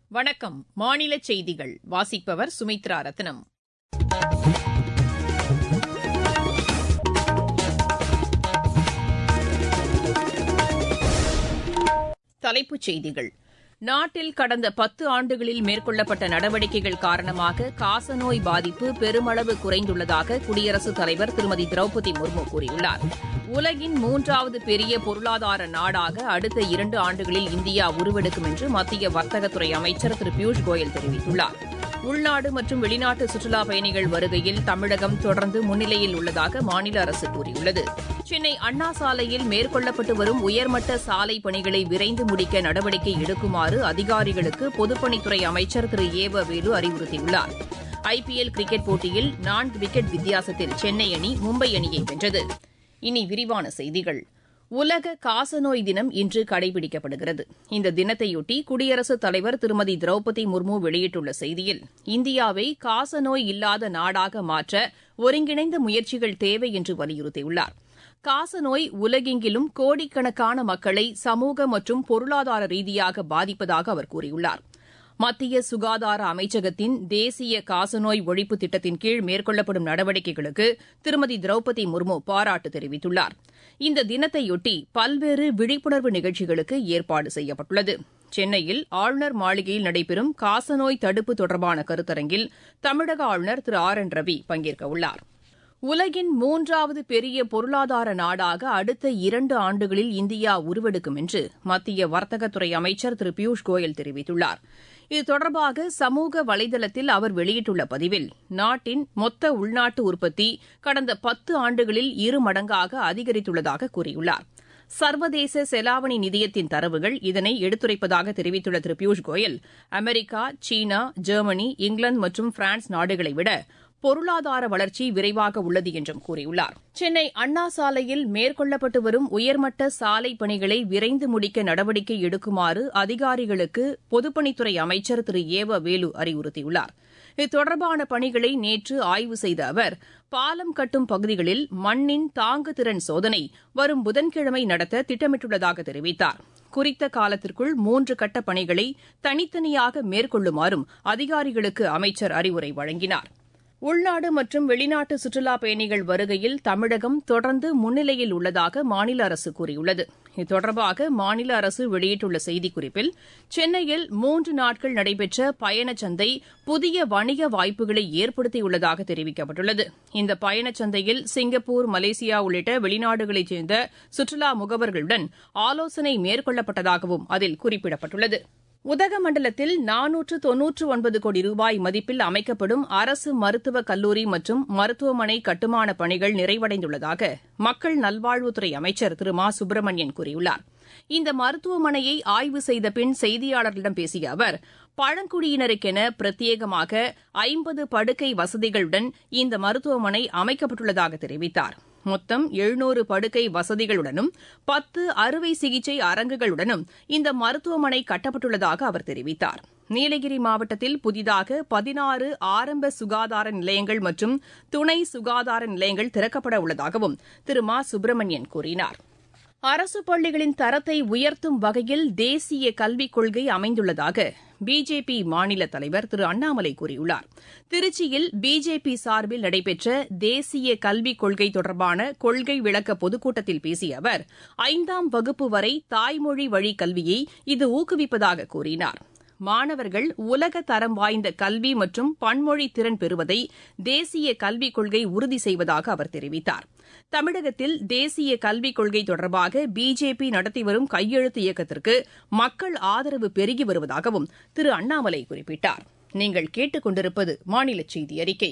வணக்கம் மாநில செய்திகள் வாசிப்பவர் சுமித்ரா ரத்னம் தலைப்புச் செய்திகள் நாட்டில் கடந்த பத்து ஆண்டுகளில் மேற்கொள்ளப்பட்ட நடவடிக்கைகள் காரணமாக காசநோய் பாதிப்பு பெருமளவு குறைந்துள்ளதாக குடியரசுத் தலைவர் திருமதி திரௌபதி முர்மு கூறியுள்ளார் உலகின் மூன்றாவது பெரிய பொருளாதார நாடாக அடுத்த இரண்டு ஆண்டுகளில் இந்தியா உருவெடுக்கும் என்று மத்திய வர்த்தகத்துறை அமைச்சர் திரு பியூஷ் கோயல் தெரிவித்துள்ளார் உள்நாடு மற்றும் வெளிநாட்டு சுற்றுலாப் பயணிகள் வருகையில் தமிழகம் தொடர்ந்து முன்னிலையில் உள்ளதாக மாநில அரசு கூறியுள்ளது சென்னை அண்ணா சாலையில் மேற்கொள்ளப்பட்டு வரும் உயர்மட்ட சாலை பணிகளை விரைந்து முடிக்க நடவடிக்கை எடுக்குமாறு அதிகாரிகளுக்கு பொதுப்பணித்துறை அமைச்சர் திரு ஏவ வேலு அறிவுறுத்தியுள்ளார் ஐபிஎல் கிரிக்கெட் போட்டியில் நான்கு விக்கெட் வித்தியாசத்தில் சென்னை அணி மும்பை அணியை வென்றது இனி விரிவான செய்திகள் உலக காசநோய் தினம் இன்று கடைபிடிக்கப்படுகிறது இந்த தினத்தையொட்டி குடியரசுத் தலைவர் திருமதி திரௌபதி முர்மு வெளியிட்டுள்ள செய்தியில் இந்தியாவை காசநோய் இல்லாத நாடாக மாற்ற ஒருங்கிணைந்த முயற்சிகள் தேவை என்று வலியுறுத்தியுள்ளார் காசநோய் உலகெங்கிலும் கோடிக்கணக்கான மக்களை சமூக மற்றும் பொருளாதார ரீதியாக பாதிப்பதாக அவர் கூறியுள்ளார் மத்திய சுகாதார அமைச்சகத்தின் தேசிய காசநோய் ஒழிப்பு திட்டத்தின் கீழ் மேற்கொள்ளப்படும் நடவடிக்கைகளுக்கு திருமதி திரௌபதி முர்மு பாராட்டு தெரிவித்துள்ளார் இந்த தினத்தையொட்டி பல்வேறு விழிப்புணர்வு நிகழ்ச்சிகளுக்கு ஏற்பாடு செய்யப்பட்டுள்ளது சென்னையில் ஆளுநர் மாளிகையில் நடைபெறும் காசநோய் தடுப்பு தொடர்பான கருத்தரங்கில் தமிழக ஆளுநர் திரு ஆர் என் ரவி பங்கேற்கவுள்ளார் உலகின் மூன்றாவது பெரிய பொருளாதார நாடாக அடுத்த இரண்டு ஆண்டுகளில் இந்தியா உருவெடுக்கும் என்று மத்திய வர்த்தகத்துறை அமைச்சர் திரு பியூஷ் கோயல் தெரிவித்துள்ளார் இது தொடர்பாக சமூக வலைதளத்தில் அவர் வெளியிட்டுள்ள பதிவில் நாட்டின் மொத்த உள்நாட்டு உற்பத்தி கடந்த பத்து ஆண்டுகளில் இரு மடங்காக அதிகரித்துள்ளதாக கூறியுள்ளார் சர்வதேச செலாவணி நிதியத்தின் தரவுகள் இதனை எடுத்துரைப்பதாக தெரிவித்துள்ள திரு Piyush Goyal America China Germany England மற்றும் பிரான்ஸ் நாடுகளை விட பொருளாதார வளர்ச்சி விரைவாக உள்ளது என்றும் கூறியுள்ளார் சென்னை அண்ணா சாலையில் மேற்கொள்ளப்பட்டு வரும் உயர்மட்ட சாலை பணிகளை விரைந்து முடிக்க நடவடிக்கை எடுக்குமாறு அதிகாரிகளுக்கு பொதுப்பணித்துறை அமைச்சர் திரு ஏவ வேலு அறிவுறுத்தியுள்ளார் இது தொடர்பான பணிகளை நேற்று ஆய்வு செய்த அவர் பாலம் கட்டும் பகுதிகளில் மண்ணின் தாங்கு திறன் சோதனை வரும் புதன்கிழமை நடத்த திட்டமிட்டுள்ளதாக தெரிவித்தார் குறித்த காலத்திற்குள் மூன்று கட்ட பணிகளை தனித்தனியாக மேற்கொள்ளுமாறும் அதிகாரிகளுக்கு அமைச்சர் அறிவுரை வழங்கினார் உள்நாடு மற்றும் வெளிநாட்டு சுற்றுலாப் பயணிகள் வருகையில் தமிழகம் தொடர்ந்து முன்னிலையில் உள்ளதாக மாநில அரசு கூறியுள்ளது இது தொடர்பாக மாநில அரசு வெளியிட்டுள்ள செய்திக்குறிப்பில் சென்னையில் மூன்று நாட்கள் நடைபெற்ற பயணச்சந்தை புதிய வணிக வாய்ப்புகளை ஏற்படுத்தியுள்ளதாக தெரிவிக்கப்பட்டுள்ளது இந்த பயணச்சந்தையில் சிங்கப்பூர் மலேசியா உள்ளிட்ட வெளிநாடுகளைச் சேர்ந்த சுற்றுலா முகவர்களுடன் ஆலோசனை மேற்கொள்ளப்பட்டதாகவும் அதில் குறிப்பிடப்பட்டுள்ளது உதகமண்டலத்தில் நானூற்று தொன்னூற்று ஒன்பது கோடி ரூபாய் மதிப்பில் அமைக்கப்படும் அரசு மருத்துவக் கல்லூரி மற்றும் மருத்துவமனை கட்டுமான பணிகள் நிறைவடைந்துள்ளதாக மக்கள் நல்வாழ்வுத்துறை அமைச்சர் திரு மா சுப்பிரமணியன் கூறியுள்ளார் இந்த மருத்துவமனையை ஆய்வு செய்த பின் செய்தியாளர்களிடம் பேசிய அவர் பழங்குடியினருக்கென பிரத்யேகமாக ஐம்பது படுக்கை வசதிகளுடன் இந்த மருத்துவமனை அமைக்கப்பட்டுள்ளதாக தெரிவித்தார் மொத்தம் எழுநூறு படுக்கை வசதிகளுடனும் பத்து அறுவை சிகிச்சை அரங்குகளுடனும் இந்த மருத்துவமனை கட்டப்பட்டுள்ளதாக அவர் தெரிவித்தார் நீலகிரி மாவட்டத்தில் புதிதாக பதினாறு ஆரம்ப சுகாதார நிலையங்கள் மற்றும் துணை சுகாதார நிலையங்கள் திறக்கப்பட உள்ளதாகவும் திரு மா சுப்பிரமணியன் கூறினார் அரசு பள்ளிகளின் தரத்தை உயர்த்தும் வகையில் தேசிய கல்விக் கொள்கை அமைந்துள்ளதாக பிஜேபி மாநில தலைவர் திரு அண்ணாமலை கூறியுள்ளார் திருச்சியில் பிஜேபி சார்பில் நடைபெற்ற தேசிய கல்விக் கொள்கை தொடர்பான கொள்கை விளக்க பொதுக்கூட்டத்தில் பேசிய அவர் ஐந்தாம் வகுப்பு வரை தாய்மொழி வழி கல்வியை இது ஊக்குவிப்பதாக கூறினார் மாணவர்கள் உலக தரம் வாய்ந்த கல்வி மற்றும் பன்மொழி திறன் பெறுவதை தேசிய கல்விக் கொள்கை உறுதி செய்வதாக அவர் தெரிவித்தார் தமிழகத்தில் தேசிய கல்விக் கொள்கை தொடர்பாக பிஜேபி நடத்தி வரும் கையெழுத்து இயக்கத்திற்கு மக்கள் ஆதரவு பெருகி வருவதாகவும் திரு அண்ணாமலை குறிப்பிட்டார் நீங்கள் கேட்டுக் கொண்டிருப்பது மாநில செய்தி அறிக்கை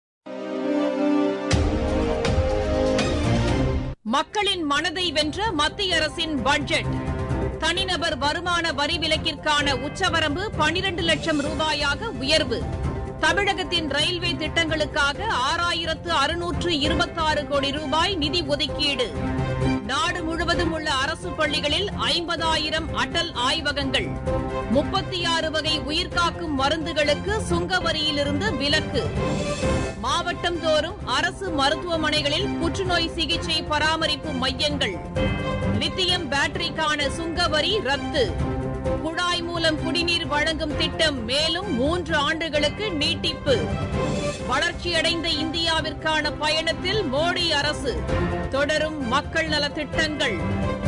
மக்களின் மனதை வென்ற மத்திய அரசின் பட்ஜெட் தனிநபர் வருமான வரி விலக்கிற்கான உச்சவரம்பு பனிரண்டு லட்சம் ரூபாயாக உயர்வு தமிழகத்தின் ரயில்வே திட்டங்களுக்காக ஆறாயிரத்து அறுநூற்று இருபத்தாறு கோடி ரூபாய் நிதி ஒதுக்கீடு நாடு முழுவதும் உள்ள அரசு பள்ளிகளில் ஐம்பதாயிரம் அடல் ஆய்வகங்கள் முப்பத்தி ஆறு வகை உயிர்காக்கும் மருந்துகளுக்கு சுங்க வரியிலிருந்து விலக்கு மாவட்டம் தோறும் அரசு மருத்துவமனைகளில் புற்றுநோய் சிகிச்சை பராமரிப்பு மையங்கள் லித்தியம் பேட்டரிக்கான சுங்க வரி ரத்து குழாய் மூலம் குடிநீர் வழங்கும் திட்டம் மேலும் மூன்று ஆண்டுகளுக்கு நீட்டிப்பு வளர்ச்சியடைந்த இந்தியாவிற்கான பயணத்தில் மோடி அரசு தொடரும் மக்கள் நலத் திட்டங்கள்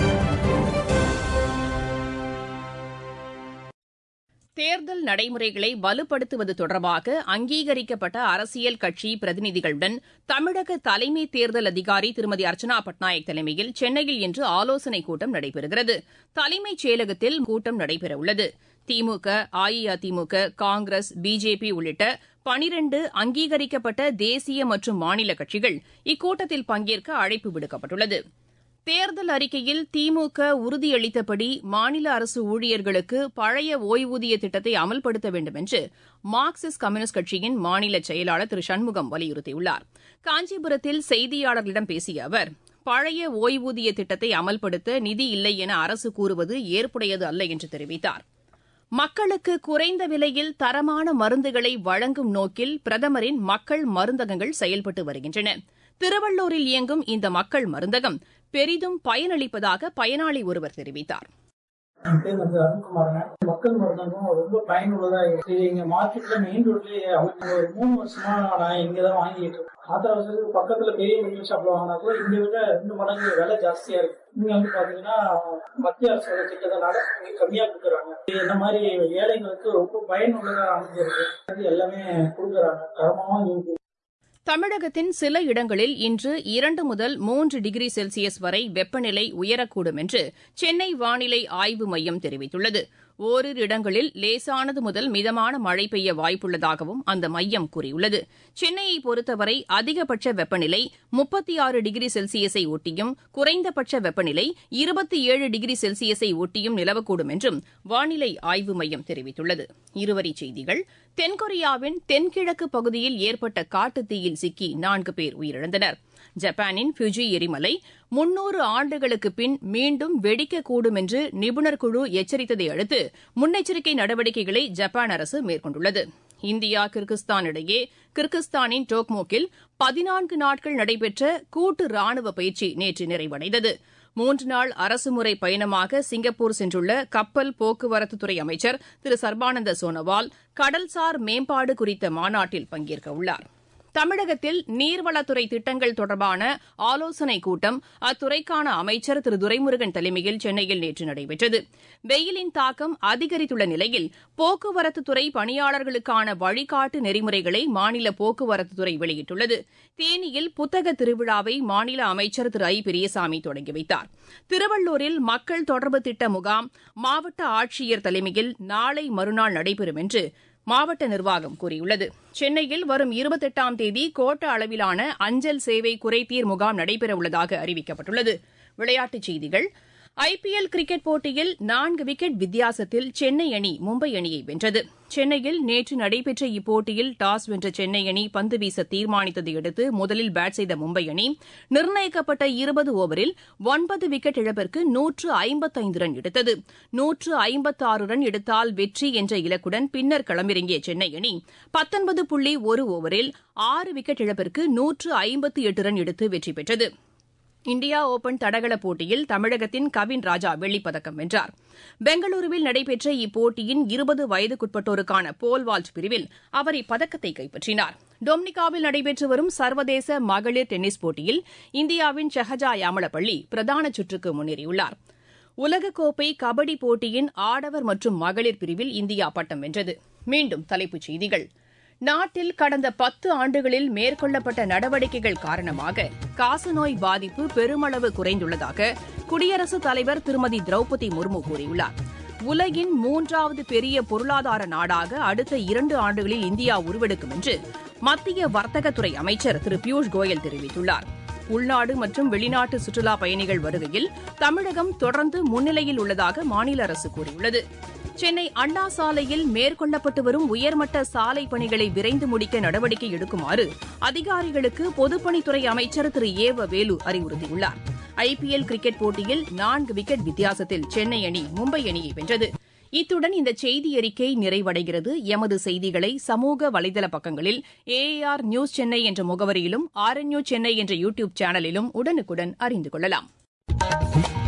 தேர்தல் நடைமுறைகளை வலுப்படுத்துவது தொடர்பாக அங்கீகரிக்கப்பட்ட அரசியல் கட்சி பிரதிநிதிகளுடன் தமிழக தலைமை தேர்தல் அதிகாரி திருமதி அர்ச்சனா பட்நாயக் தலைமையில் சென்னையில் இன்று ஆலோசனைக் கூட்டம் நடைபெறுகிறது தலைமைச் செயலகத்தில் கூட்டம் நடைபெறவுள்ளது திமுக அஇஅதிமுக காங்கிரஸ் பிஜேபி உள்ளிட்ட பனிரண்டு அங்கீகரிக்கப்பட்ட தேசிய மற்றும் மாநில கட்சிகள் இக்கூட்டத்தில் பங்கேற்க அழைப்பு விடுக்கப்பட்டுள்ளது தேர்தல் அறிக்கையில் திமுக உறுதியளித்தபடி மாநில அரசு ஊழியர்களுக்கு பழைய ஓய்வூதிய திட்டத்தை அமல்படுத்த வேண்டும் என்று மார்க்சிஸ்ட் கம்யூனிஸ்ட் கட்சியின் மாநில செயலாளர் திரு சண்முகம் வலியுறுத்தியுள்ளார் காஞ்சிபுரத்தில் செய்தியாளர்களிடம் பேசிய அவர் பழைய ஓய்வூதிய திட்டத்தை அமல்படுத்த நிதி இல்லை என அரசு கூறுவது ஏற்புடையது அல்ல என்று தெரிவித்தார் மக்களுக்கு குறைந்த விலையில் தரமான மருந்துகளை வழங்கும் நோக்கில் பிரதமரின் மக்கள் மருந்தகங்கள் செயல்பட்டு வருகின்றன திருவள்ளூரில் இயங்கும் இந்த மக்கள் மருந்தகம் பெரிதும் பயனளிப்பதாக பயனாளி ஒருவர் தெரிவித்தார் என் பேர் வந்து அருண்குமாருங்க மக்கள் மருந்தகம் ரொம்ப பயனுள்ளதா இருக்கு இது இங்க மார்க்கெட்ல மெயின் ரோட்லயே அவங்க ஒரு மூணு வருஷமா நான் இங்க தான் வாங்கிட்டு இருக்கேன் ஆத்திர அவசரத்துக்கு பக்கத்துல பெரிய மெடிக்கல் ஷாப்ல வாங்கினா கூட இங்க விட ரெண்டு மடங்கு விலை ஜாஸ்தியா இருக்கு இங்க வந்து பாத்தீங்கன்னா மத்திய அரசோட திட்டத்தினால இங்க கம்மியா கொடுக்குறாங்க இது இந்த மாதிரி ஏழைங்களுக்கு ரொம்ப பயனுள்ளதா அமைஞ்சிருக்கு இது எல்லாமே கொடுக்குறாங்க தரமாவும் இருக்கு தமிழகத்தின் சில இடங்களில் இன்று இரண்டு முதல் மூன்று டிகிரி செல்சியஸ் வரை வெப்பநிலை உயரக்கூடும் என்று சென்னை வானிலை ஆய்வு மையம் தெரிவித்துள்ளது ஓரிரு இடங்களில் லேசானது முதல் மிதமான மழை பெய்ய வாய்ப்புள்ளதாகவும் அந்த மையம் கூறியுள்ளது சென்னையை பொறுத்தவரை அதிகபட்ச வெப்பநிலை முப்பத்தி ஆறு டிகிரி செல்சியஸை ஒட்டியும் குறைந்தபட்ச வெப்பநிலை இருபத்தி ஏழு டிகிரி செல்சியஸை ஒட்டியும் நிலவக்கூடும் என்றும் வானிலை ஆய்வு மையம் தெரிவித்துள்ளது இருவரிச் செய்திகள் தென்கொரியாவின் தென்கிழக்கு பகுதியில் ஏற்பட்ட காட்டுத்தீயில் சிக்கி நான்கு பேர் உயிரிழந்தனர் ஜப்பானின் ஃபியூஜி எரிமலை முன்னூறு ஆண்டுகளுக்கு பின் மீண்டும் வெடிக்கக்கூடும் என்று நிபுணர் குழு எச்சரித்ததை அடுத்து முன்னெச்சரிக்கை நடவடிக்கைகளை ஜப்பான் அரசு மேற்கொண்டுள்ளது இந்தியா கிர்கிஸ்தான் இடையே கிர்கிஸ்தானின் டோக்மோக்கில் பதினான்கு நாட்கள் நடைபெற்ற கூட்டு ராணுவ பயிற்சி நேற்று நிறைவடைந்தது மூன்று நாள் அரசுமுறை பயணமாக சிங்கப்பூர் சென்றுள்ள கப்பல் போக்குவரத்துத்துறை அமைச்சர் திரு சர்பானந்த சோனோவால் கடல்சார் மேம்பாடு குறித்த மாநாட்டில் பங்கேற்க உள்ளார் தமிழகத்தில் நீர்வளத்துறை திட்டங்கள் தொடர்பான ஆலோசனைக் கூட்டம் அத்துறைக்கான அமைச்சர் திரு துரைமுருகன் தலைமையில் சென்னையில் நேற்று நடைபெற்றது வெயிலின் தாக்கம் அதிகரித்துள்ள நிலையில் போக்குவரத்துத்துறை பணியாளர்களுக்கான வழிகாட்டு நெறிமுறைகளை மாநில போக்குவரத்துத்துறை வெளியிட்டுள்ளது தேனியில் புத்தக திருவிழாவை மாநில அமைச்சர் திரு ஐ பெரியசாமி தொடங்கி வைத்தார் திருவள்ளூரில் மக்கள் தொடர்பு திட்ட முகாம் மாவட்ட ஆட்சியர் தலைமையில் நாளை மறுநாள் நடைபெறும் என்று மாவட்ட நிர்வாகம் கூறியுள்ளது சென்னையில் வரும் இருபத்தெட்டாம் தேதி கோட்ட அளவிலான அஞ்சல் சேவை குறைதீர் முகாம் நடைபெறவுள்ளதாக அறிவிக்கப்பட்டுள்ளது விளையாட்டுச் செய்திகள் ஐபிஎல் கிரிக்கெட் போட்டியில் நான்கு விக்கெட் வித்தியாசத்தில் சென்னை அணி மும்பை அணியை வென்றது சென்னையில் நேற்று நடைபெற்ற இப்போட்டியில் டாஸ் வென்ற சென்னை அணி பந்து வீச தீர்மானித்ததை அடுத்து முதலில் பேட் செய்த மும்பை அணி நிர்ணயிக்கப்பட்ட இருபது ஓவரில் ஒன்பது விக்கெட் இழப்பிற்கு நூற்று ஐம்பத்தைந்து ரன் எடுத்தது நூற்று ஐம்பத்தாறு ரன் எடுத்தால் வெற்றி என்ற இலக்குடன் பின்னர் களமிறங்கிய சென்னை அணி பத்தொன்பது புள்ளி ஒரு ஓவரில் ஆறு விக்கெட் இழப்பிற்கு நூற்று ஐம்பத்து எட்டு ரன் எடுத்து வெற்றி பெற்றது இந்தியா ஒபன் தடகள போட்டியில் தமிழகத்தின் கவின் ராஜா வெள்ளிப்பதக்கம் வென்றார் பெங்களூருவில் நடைபெற்ற இப்போட்டியின் இருபது வயதுக்குட்பட்டோருக்கான போல் வால்ட் பிரிவில் அவர் இப்பதக்கத்தை கைப்பற்றினார் டொமினிகாவில் நடைபெற்று வரும் சர்வதேச மகளிர் டென்னிஸ் போட்டியில் இந்தியாவின் ஷஹஜா யாமளப்பள்ளி பிரதான சுற்றுக்கு முன்னேறியுள்ளார் உலகக்கோப்பை கபடி போட்டியின் ஆடவர் மற்றும் மகளிர் பிரிவில் இந்தியா பட்டம் வென்றது மீண்டும் தலைப்புச் செய்திகள் நாட்டில் கடந்த பத்து ஆண்டுகளில் மேற்கொள்ளப்பட்ட நடவடிக்கைகள் காரணமாக காசநோய் பாதிப்பு பெருமளவு குறைந்துள்ளதாக குடியரசுத் தலைவர் திருமதி திரௌபதி முர்மு கூறியுள்ளார் உலகின் மூன்றாவது பெரிய பொருளாதார நாடாக அடுத்த இரண்டு ஆண்டுகளில் இந்தியா உருவெடுக்கும் என்று மத்திய வர்த்தகத்துறை அமைச்சர் திரு பியூஷ் கோயல் தெரிவித்துள்ளார் உள்நாடு மற்றும் வெளிநாட்டு சுற்றுலா பயணிகள் வருகையில் தமிழகம் தொடர்ந்து முன்னிலையில் உள்ளதாக மாநில அரசு கூறியுள்ளது சென்னை அண்ணா சாலையில் மேற்கொள்ளப்பட்டு வரும் உயர்மட்ட சாலை பணிகளை விரைந்து முடிக்க நடவடிக்கை எடுக்குமாறு அதிகாரிகளுக்கு பொதுப்பணித்துறை அமைச்சர் திரு ஏவ வேலு அறிவுறுத்தியுள்ளார் ஐபிஎல் கிரிக்கெட் போட்டியில் நான்கு விக்கெட் வித்தியாசத்தில் சென்னை அணி மும்பை அணியை வென்றது இத்துடன் இந்த செய்தி அறிக்கை நிறைவடைகிறது எமது செய்திகளை சமூக வலைதள பக்கங்களில் ஏஆர் நியூஸ் சென்னை என்ற முகவரியிலும் ஆர்என்யூ சென்னை என்ற யூ டியூப் சேனலிலும் உடனுக்குடன் அறிந்து கொள்ளலாம்